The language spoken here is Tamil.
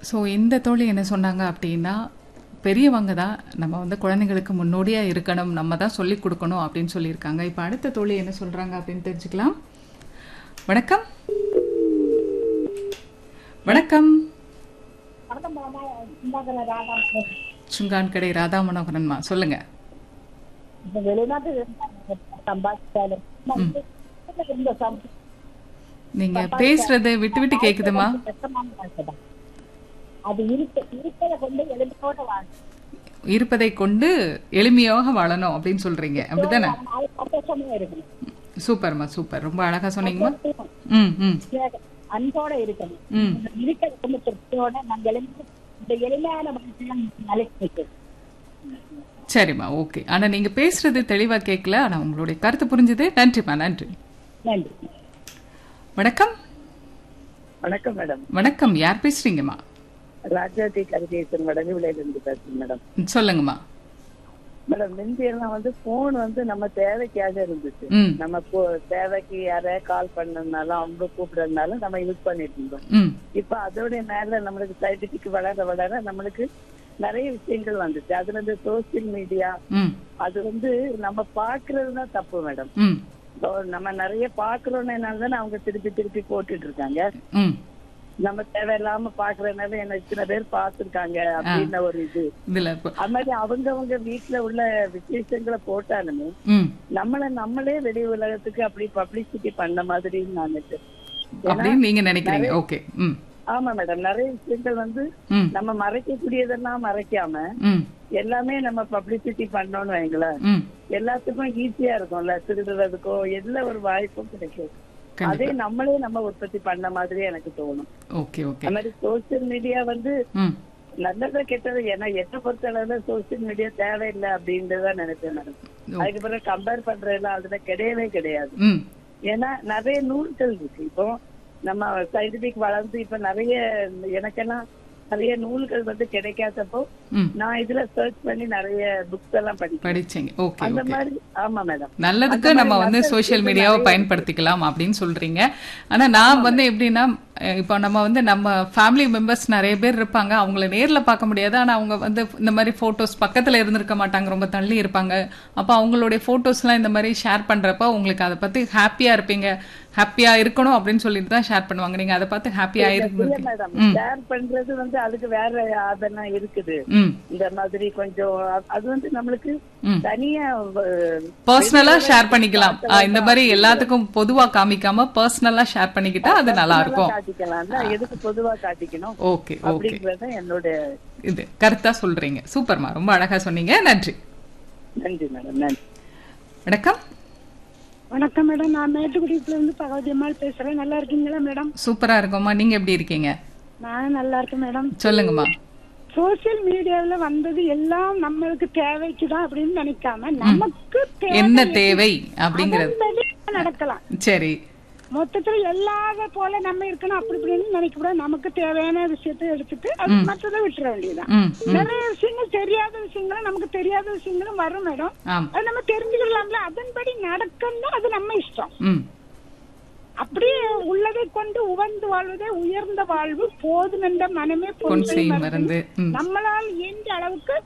ஸோ இந்த தோழி என்ன சொன்னாங்க அப்படின்னா பெரியவங்க தான் நம்ம வந்து குழந்தைங்களுக்கு முன்னோடியாக இருக்கணும் நம்ம தான் சொல்லி கொடுக்கணும் அப்படின்னு சொல்லியிருக்காங்க இப்போ அடுத்த தோழி என்ன சொல்கிறாங்க அப்படின்னு தெரிஞ்சுக்கலாம் வணக்கம் வணக்கம் வணக்கம் மாமா சும்மாதான ராதா சுங்கான் கடை ராதா மனோகரன்மா சொல்லுங்க இந்த வெளிநாட்டு சம்பாதிச்சாலும் இந்த சம்- நீங்க பேசுறது விட்டு விட்டு கேக்குதுமா கஷ்டமான வாழ்க்கை தான். அது இருக்க இருக்கிறத கொண்டு எளிமையோட வாழணும் இருப்பதை கொண்டு எளிமையாக வாழணும் அப்படின்னு சொல்றீங்க அப்படிதானே அது சந்தோஷமா இருக்கணும் சூப்பர்மா சூப்பர் ரொம்ப அழகா சொன்னீங்கம்மா ம் ம் சேக- அன்போட இருக்கணும் ம் இருக்கிறத கொண்டு திருப்தியோட நான் எளிமை இந்த எளிமையான வாழ்க்கையை நிலைக்கு வைக்கணும் சரிம்மா ஓகே ஆனா நீங்க பேசுறது தெளிவா கேட்கல ஆனா உங்களுடைய கருத்து புரிஞ்சுது நன்றிம்மா நன்றி நன்றி வணக்கம் வணக்கம் மேடம் வணக்கம் யார் பேசுறீங்கம்மா ராஜாதி கருதேசன் வடகுவிலையில இருந்து பேசுறேன் மேடம் சொல்லுங்கம்மா மேடம் முந்தி எல்லாம் வந்து போன் வந்து நம்ம தேவைக்காக இருந்துச்சு ம் நம்ம போ- தேவைக்கு யாரையா கால் பண்ணனாலும் அவங்க கூப்பிடறதுனாலும் நம்ம யூஸ் பண்ணிட்டு இருந்தோம் ம் இப்ப அதோட மேல நம்மளுக்கு சயின்டிபிக் வளர வளர நம்மளுக்கு நிறைய விஷயங்கள் வந்துச்சு அதுல இந்த சோசியல் மீடியா ம் அது வந்து நம்ம பாக்குறது தான் தப்பு மேடம் ம் இப்போ நம்ம நிறைய பாக்குறோம்னால தானே அவங்க திருப்பி திருப்பி போட்டுட்டு இருக்காங்க ம் நம்ம தேவையில்லாம பாக்குறதுனால என்ன இத்தனை பேர் பாத்துருக்காங்க அப்படின்னு ஒரு இது இதுல இப்போ அது மாதிரி அவங்கவங்க வீட்டுல உள்ள விசேஷங்களை போட்டாலுமே ம் நம்மள நம்மளே வெளி உலகத்துக்கு அப்படி பப்ளிசிட்டி பண்ண மாதிரி நான் நினைச்சேன். அப்படின்னு நீங்க நினைக்கிறீங்க ஓகே ம் ஆமா மேடம் நிறைய விஷயங்கள் வந்து ம் நம்ம மறைக்கக்கூடியதெல்லாம் மறைக்காம ம் எல்லாமே நம்ம பப்ளிசிட்டி பண்ணோம்னு வைங்களேன் ம் எல்லாத்துக்கும் ஈஸியா இருக்கும்ல திருடுறதுக்கோ எல்லா ஒரு வாய்ப்பும் கிடைக்கும் கண்டிப்பா அதே நம்மளே நம்ம உற்பத்தி பண்ண மாதிரி எனக்கு தோணும் ஓகே ஓகே அது மாதிரி சோசியல் மீடியா வந்து ம் நல்லது கெட்டது ஏன்னா என்ன பொறுத்த அளவுல சோசியல் மீடியா தேவையில்லை அப்படின்றத நினைச்சேன் மேடம் அதுக்கு பிறகு கம்பேர் பண்றதுல அதுல கிடையவே கிடையாது ம் ஏன்னா நிறைய நூல்கள் இருக்கு இப்போ நம்ம சயின்டிபிக் வளர்ந்து இப்ப நிறைய எனக்கெல்லாம் நிறைய நூல்கள் வந்து கிடைக்காதப்போ ம் நான் இதுல சர்ச் பண்ணி நிறைய புக்ஸ் எல்லாம் படிப்பேன் படிச்சீங்க ஓகே அந்த ஓகே மாதிரி ஆமா மேடம் நல்லதுக்கு நம்ம வந்து சோஷியல் மீடியாவை பயன்படுத்திக்கலாம் அப்படின்னு சொல்றீங்க ஆனா நான் வந்து எப்படின்னா அஹ் இப்போ நம்ம வந்து நம்ம ஃபேமிலி மெம்பர்ஸ் நிறைய பேர் இருப்பாங்க அவங்கள நேர்ல பார்க்க முடியாது ஆனா அவங்க வந்து இந்த மாதிரி போட்டோஸ் பக்கத்துல இருந்திருக்க மாட்டாங்க ரொம்ப தள்ளி இருப்பாங்க அப்ப அவங்களுடைய போட்டோஸ்லாம் இந்த மாதிரி ஷேர் பண்றப்ப உங்களுக்கு அதை பத்தி ஹாப்பியா இருப்பீங்க ஹாப்பியா இருக்கணும் அப்படின்னு சொல்லிட்டு தான் ஷேர் பண்ணுவாங்க நீங்க அதை பார்த்து ஹாப்பியா இல்ல இருக்கு மேடம் ஷேர் பண்றது வந்து அதுக்கு வேற அதெல்லாம் இருக்குது ம் இந்த மாதிரி கொஞ்சம் அ- அது வந்து நம்மளுக்கு ம். தனியா அஹ், பர்சனலா ஷேர் பண்ணிக்கலாம் அஹ் இந்த மாதிரி எல்லாத்துக்கும் பொதுவா காமிக்காம பர்சனலா ஷேர் பண்ணிக்கிட்டா அது நல்லா இருக்கும் காட்டிக்கலாம்ல எதுக்கு பொதுவா காட்டிக்கணும் ஓகே ஓகே அப்படிங்கறது என்னோட இது கருத்தா சொல்றீங்க சூப்பர்மா ரொம்ப அழகா சொன்னீங்க நன்றி நன்றி மேடம் நன்றி வணக்கம் வணக்கம் மேடம் நான் மேட்டுக்குடியில இருந்து பகவதி அம்மாள் பேசுறேன் நல்லா இருக்கீங்களா மேடம் சூப்பரா இருக்கோம்மா நீங்க எப்படி இருக்கீங்க நான் நல்லா இருக்கேன் மேடம் சொல்லுங்கம்மா சோசியல் மீடியாவுல வந்தது எல்லாம் நம்மளுக்கு தேவைக்கு தான் அப்படின்னு நினைக்காம நமக்கு என்ன தேவை அப்படிங்கறது தேவை நடக்கலாம் சரி மொத்தத்துல எல்லாத போல நம்ம இருக்கணும் அப்படி இப்படின்னு நினைக்க கூடாது நமக்கு தேவையான விஷயத்தை எடுத்துட்டு அது மற்றதை விட்டுற வேண்டியதுதான் ம் ம் நிறைய விஷயங்கள் தெரியாத விஷயங்களும் நமக்கு தெரியாத விஷயங்களும் வரும் மேடம் ஆம் அது நம்ம தெரிஞ்சுக்கலாம்ல அதன்படி நடக்கணும்னா அது நம்ம இஷ்டம் ம் அப்படியே உள்ளதை கொண்டு உவந்து வாழ்வதே உயர்ந்த வாழ்வு போதும் என்ற மனமே பொன் பொன்சை செய்யும் மருந்து மருந்து ம் நம்மளால் இயன்ற அளவுக்கு